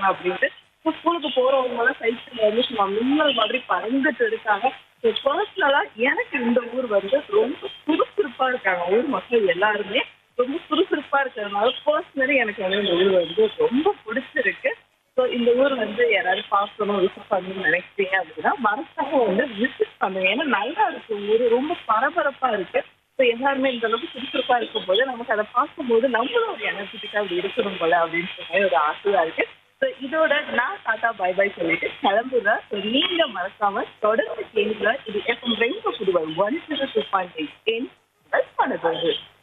இருக்காங்க அப்படின்ட்டு இப்போ ஸ்கூலுக்கு போறவங்க எல்லாம் சைக்கிள் வந்து சும்மா மின்னல் மாதிரி பறந்துட்டு இருக்காங்க பர்சனலா எனக்கு இந்த ஊர் வந்து ரொம்ப சுறுசுறுப்பா இருக்காங்க ஊர் மக்கள் எல்லாருமே ரொம்ப சுறுசுறுப்பா இருக்கிறதுனால பர்சனலி எனக்கு வந்து இந்த ஊர் வந்து ரொம்ப பிடிச்சிருக்கு ஸோ இந்த ஊர் வந்து யாராவது பார்க்கணும் விசிட் பண்ணணும்னு நினைக்கிறீங்க அப்படின்னா மறக்காம வந்து விசிட் பண்ணுங்க ஏன்னா நல்லா இருக்கு ஊர் ரொம்ப பரபரப்பா இருக்கு ஸோ எல்லாருமே இந்த அளவுக்கு சுறுசுறுப்பா இருக்கும்போது நமக்கு அதை பார்க்கும்போது நம்மளும் ஒரு எனர்ஜெட்டிக்கா அப்படி இருக்கணும் போல அப்படின்னு சொல்லி ஒரு ஆசையா இருக்கு ஸோ இதோட நான் டாட்டா பை பை சொல்லிட்டு கிளம்புறேன் ஸோ நீங்க மறக்காம தொடர்ந்து கேளுங்க இது எஃப்எம் ரெண்டு Puduvai one zero two point eight பண்ணது